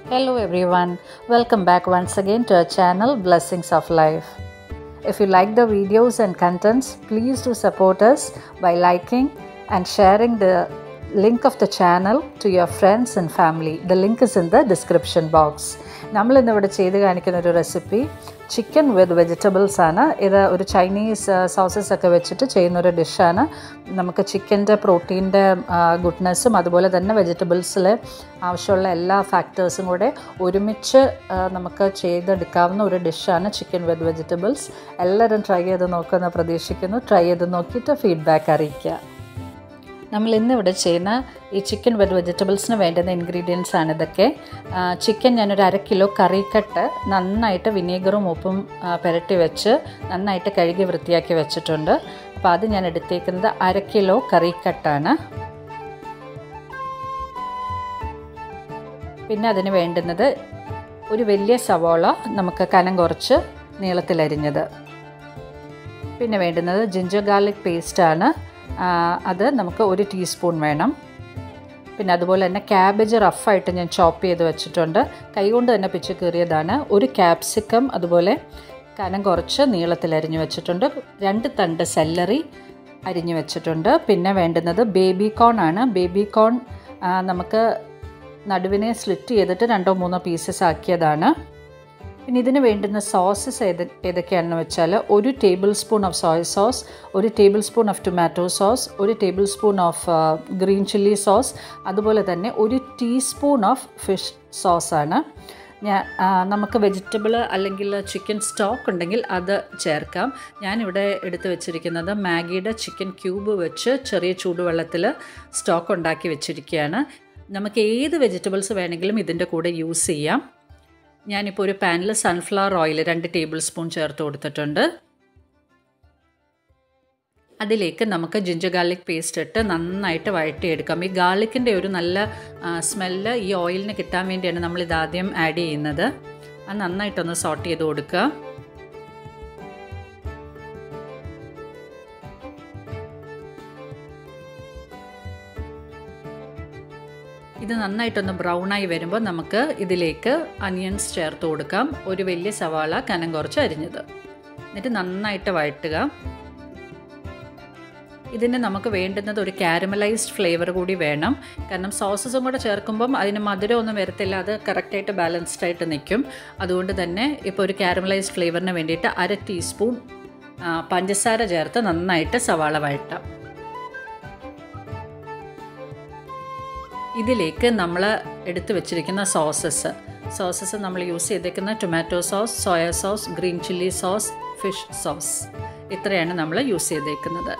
Hello everyone, welcome back once again to our channel Blessings of Life. If you like the videos and contents, please do support us by liking and sharing the link of the channel to your friends and family. The link is in the description box. നമ്മൾ ഇന്നിവിടെ ചെയ്ത് കാണിക്കുന്ന ഒരു recipe chicken with vegetables ആണ് ഇത് ഒരു Chinese sauces ഒക്കെ വെച്ചിട്ട് ചെയ്യുന്ന ഒരു ഡിഷാണ് നമുക്ക് ചിക്കൻ്റെ പ്രോട്ടീൻ്റെ ഗുഡ്നെസ്സും അതുപോലെ തന്നെ വെജിറ്റബിൾസിൽ ആവശ്യമുള്ള എല്ലാ ഫാക്ടേഴ്സും കൂടെ ഒരുമിച്ച് ആ, നമുക്ക് ചെയ്തെടുക്കാവുന്ന ഒരു ഡിഷാണ് ചിക്കൻ വിത്ത് വെജിറ്റബിൾസ് എല്ലാവരും ട്രൈ ചെയ്ത് നോക്കുമെന്ന് പ്രതീക്ഷിക്കുന്നു ട്രൈ ചെയ്ത് നോക്കിയിട്ട് ഫീഡ്ബാക്ക് അറിയിക്കുക നമ്മൾ ഇന്ന് ഇവിടെ ചെയ്യുന്ന ഈ ചിക്കൻ വിത്ത് വെജിറ്റബിൾസിന് വേണ്ടുന്ന ഇൻഗ്രീഡിയൻസ് ആണ് ഇതൊക്കെ ചിക്കൻ ഞാനൊരു അര കിലോ കറിക്കട്ട് നന്നായിട്ട് വിനീഗറും ഉപ്പും ആ, പുരട്ടി വെച്ച് നന്നായിട്ട് കഴുകി വൃത്തിയാക്കി വെച്ചിട്ടുണ്ട് അപ്പോൾ അത് ഞാൻ എടുത്തേക്കുന്നത് അര കിലോ കറിക്കട്ടാണ് പിന്നെ അതിന് വേണ്ടുന്നത് ഒരു വലിയ സവോള നമുക്ക് കനം കുറച്ച് നീളത്തിലരിഞ്ഞത് പിന്നെ വേണ്ടുന്നത് ജിഞ്ചർ ഗാർലിക് പേസ്റ്റാണ് അത് നമുക്ക് ഒരു ടീസ്പൂൺ വേണം പിന്നെ അതുപോലെ തന്നെ ക്യാബേജ് റഫായിട്ട് ഞാൻ ചോപ്പ് ചെയ്ത് വെച്ചിട്ടുണ്ട് കൈകൊണ്ട് തന്നെ പിച്ച് കീറിയതാണ് ഒരു ക്യാപ്സിക്കം അതുപോലെ കനം കുറച്ച് നീളത്തിൽ അരിഞ്ഞു വെച്ചിട്ടുണ്ട് രണ്ട് തണ്ട് സെല്ലറി അരിഞ്ഞു വെച്ചിട്ടുണ്ട് പിന്നെ വേണ്ടുന്നത് ബേബി കോൺ ആണ് ബേബി കോൺ ആ, നമുക്ക് നടുവിനെ സ്ലിറ്റ് ചെയ്തിട്ട് രണ്ടോ മൂന്നോ പീസസ് ആക്കിയതാണ് പിന്നെ ഇതിന് വേണ്ടുന്ന സോസസ് ഏത് ഏതൊക്കെയാണെന്ന് വെച്ചാൽ ഒരു tablespoon of soya sauce ഒരു tablespoon of tomato sauce ഒരു tablespoon of green chilli sauce അതുപോലെ തന്നെ ഒരു ടീസ്പൂൺ ഓഫ് ഫിഷ് സോസാണ് ഞാൻ ആ, നമുക്ക് വെജിറ്റബിൾ അല്ലെങ്കിൽ ചിക്കൻ സ്റ്റോക്ക് ഉണ്ടെങ്കിൽ അത് ചേർക്കാം ഞാനിവിടെ എടുത്ത് വെച്ചിരിക്കുന്നത് മാഗിയുടെ ചിക്കൻ ക്യൂബ് വെച്ച് ചെറിയ ചൂടുവെള്ളത്തിൽ സ്റ്റോക്ക് ഉണ്ടാക്കി വെച്ചിരിക്കുകയാണ് നമുക്ക് ഏത് വെജിറ്റബിൾസ് വേണമെങ്കിലും ഇതിൻ്റെ കൂടെ യൂസ് ചെയ്യാം ഞാനിപ്പോൾ ഒരു പാനിൽ സൺഫ്ലവർ ഓയിൽ രണ്ട് ടേബിൾ സ്പൂൺ ചേർത്ത് കൊടുത്തിട്ടുണ്ട് അതിലേക്ക് നമുക്ക് ജിഞ്ചർ ഗാർലിക് പേസ്റ്റ് ഇട്ട് നന്നായിട്ട് വഴറ്റിയെടുക്കാം ഈ ഗാർലിക്കിൻ്റെ ഒരു നല്ല സ്മെല്ല് ഈ ഓയിലിന് കിട്ടാൻ വേണ്ടിയാണ് നമ്മൾ ഇത് ആദ്യം ആഡ് ചെയ്യുന്നത് അത് നന്നായിട്ടൊന്ന് സോട്ട് ചെയ്ത് കൊടുക്കുക ഇത് നന്നായിട്ടൊന്ന് ബ്രൗൺ ആയി വരുമ്പോൾ നമുക്ക് ഇതിലേക്ക് അനിയൻസ് ചേർത്ത് കൊടുക്കാം ഒരു വലിയ സവാള കനം കുറച്ച് അരിഞ്ഞത് എന്നിട്ട് നന്നായിട്ട് വഴറ്റുക ഇതിന് നമുക്ക് വേണ്ടുന്നത് ഒരു കാരമലൈസ്ഡ് ഫ്ലേവർ കൂടി വേണം കാരണം സോസസും കൂടെ ചേർക്കുമ്പം അതിന് മധുരമൊന്നും വരത്തില്ല അത് കറക്റ്റായിട്ട് ബാലൻസ്ഡ് ആയിട്ട് നിൽക്കും അതുകൊണ്ട് തന്നെ ഇപ്പോൾ ഒരു കാരമലൈസ്ഡ് ഫ്ലേവറിന് വേണ്ടിയിട്ട് അര ടീസ്പൂൺ ആ, പഞ്ചസാര ചേർത്ത് നന്നായിട്ട് സവാള വഴറ്റാം ഇതിലേക്ക് നമ്മൾ എടുത്തു വെച്ചിരിക്കുന്ന സോസസ് സോസസ് നമ്മൾ യൂസ് ചെയ്തേക്കുന്ന tomato sauce soya sauce green chilli sauce fish sauce ഇത്രയാണ് നമ്മൾ യൂസ് ചെയ്തേക്കുന്നത്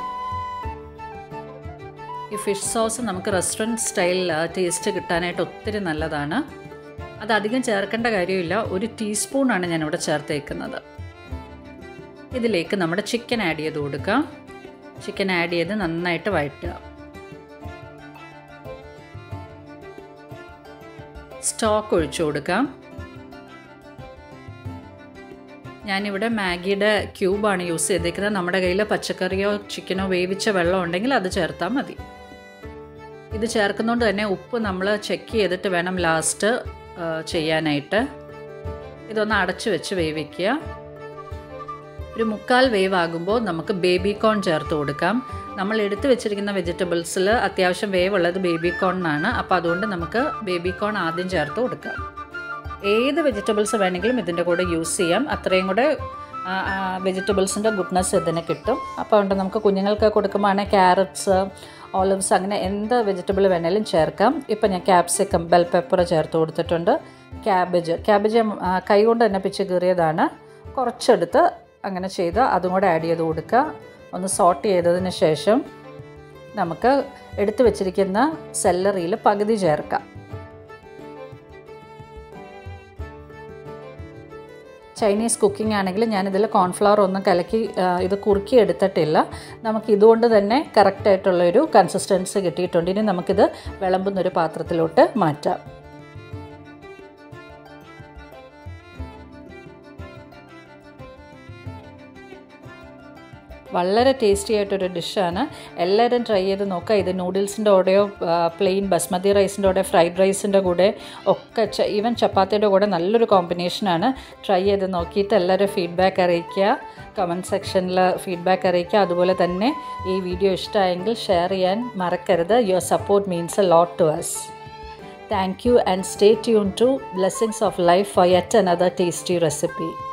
ഈ ഫിഷ് സോസ് നമുക്ക് റെസ്റ്റോറൻറ്റ് സ്റ്റൈൽ ടേസ്റ്റ് കിട്ടാനായിട്ട് ഒത്തിരി നല്ലതാണ് അത് അധികം ചേർക്കേണ്ട കാര്യമില്ല ഒരു ടീസ്പൂണാണ് ഞാനിവിടെ ചേർത്തേക്കുന്നത് ഇതിലേക്ക് നമ്മുടെ ചിക്കൻ ആഡ് ചെയ്ത് കൊടുക്കാം ചിക്കൻ ആഡ് ചെയ്ത് നന്നായിട്ട് വഴറ്റുക സ്റ്റോക്ക് ഒഴിച്ചു കൊടുക്കാം ഞാനിവിടെ മാഗിയുടെ ക്യൂബാണ് യൂസ് ചെയ്തേക്കുന്നത് നമ്മുടെ കയ്യിൽ പച്ചക്കറിയോ ചിക്കനോ വേവിച്ച വെള്ളം ഉണ്ടെങ്കിൽ അത് ചേർത്താൽ മതി ഇത് ചേർക്കുന്നതുകൊണ്ട് തന്നെ ഉപ്പ് നമ്മൾ ചെക്ക് ചെയ്തിട്ട് വേണം ലാസ്റ്റ് ചെയ്യാനായിട്ട് ഇതൊന്ന് അടച്ചു വെച്ച് വേവിക്കുക ഒരു മുക്കാൽ വേവ് ആകുമ്പോൾ നമുക്ക് ബേബി കോൺ ചേർത്ത് കൊടുക്കാം നമ്മൾ എടുത്തു വെച്ചിരിക്കുന്ന വെജിറ്റബിൾസിൽ അത്യാവശ്യം വേവ് ഉള്ളത് ബേബി കോണിനാണ് അപ്പോൾ അതുകൊണ്ട് നമുക്ക് ബേബി കോൺ ആദ്യം ചേർത്ത് കൊടുക്കാം ഏത് വെജിറ്റബിൾസ് വേണമെങ്കിലും ഇതിൻ്റെ കൂടെ യൂസ് ചെയ്യാം അത്രയും കൂടെ വെജിറ്റബിൾസിൻ്റെ ഗുഡ്നെസ് ഇതിന് കിട്ടും അപ്പോൾ അതുകൊണ്ട് നമുക്ക് കുഞ്ഞുങ്ങൾക്ക് കൊടുക്കുമ്പോഴാണെങ്കിൽ ക്യാരറ്റ്സ് ഓലിവ്സ് അങ്ങനെ എന്ത് വെജിറ്റബിൾ വേണേലും ചേർക്കാം ഇപ്പം ഞാൻ ക്യാപ്സിക്കം ബെൽ പെപ്പർ ചേർത്ത് കൊടുത്തിട്ടുണ്ട് ക്യാബേജ് ക്യാബേജ് കൈ കൊണ്ട് തന്നെ പിച്ച് കീറിയതാണ് കുറച്ചെടുത്ത് അങ്ങനെ ചെയ്ത് അതും കൂടെ ആഡ് ചെയ്ത് കൊടുക്കുക ഒന്ന് സോട്ട് ചെയ്തതിന് ശേഷം നമുക്ക് എടുത്തു വെച്ചിരിക്കുന്ന സെല്ലറിയിൽ പകുതി ചേർക്കാം ചൈനീസ് കുക്കിംഗ് ആണെങ്കിൽ ഞാനിതിൽ കോൺഫ്ലവർ ഒന്നും കലക്കി ആ, ഇത് കുറുക്കി എടുത്തിട്ടില്ല നമുക്ക് ഇതുകൊണ്ട് തന്നെ കറക്റ്റായിട്ടുള്ളൊരു കൺസിസ്റ്റൻസി കിട്ടിയിട്ടുണ്ട് ഇനി നമുക്കിത് വിളമ്പുന്നൊരു പാത്രത്തിലോട്ട് മാറ്റാം വളരെ ടേസ്റ്റി ആയിട്ടൊരു ഡിഷാണ് എല്ലാവരും ട്രൈ ചെയ്ത് നോക്കുക ഇത് നൂഡിൽസിൻ്റെ കൂടെയോ പ്ലെയിൻ ബസ്മതി റൈസിൻ്റെ കൂടെ ഫ്രൈഡ് റൈസിൻ്റെ കൂടെ ഒക്കെ ഈവൻ ചപ്പാത്തിയുടെ കൂടെ നല്ലൊരു കോമ്പിനേഷനാണ് ട്രൈ ചെയ്ത് നോക്കിയിട്ട് എല്ലാവരും ഫീഡ്ബാക്ക് അറിയിക്കുക കമൻറ്റ് സെക്ഷനിൽ ഫീഡ്ബാക്ക് അറിയിക്കുക അതുപോലെ തന്നെ ഈ വീഡിയോ ഇഷ്ടമായെങ്കിൽ ഷെയർ ചെയ്യാൻ മറക്കരുത് your support means a lot to us Thank you and stay tuned to Blessings of Life for yet another tasty recipe.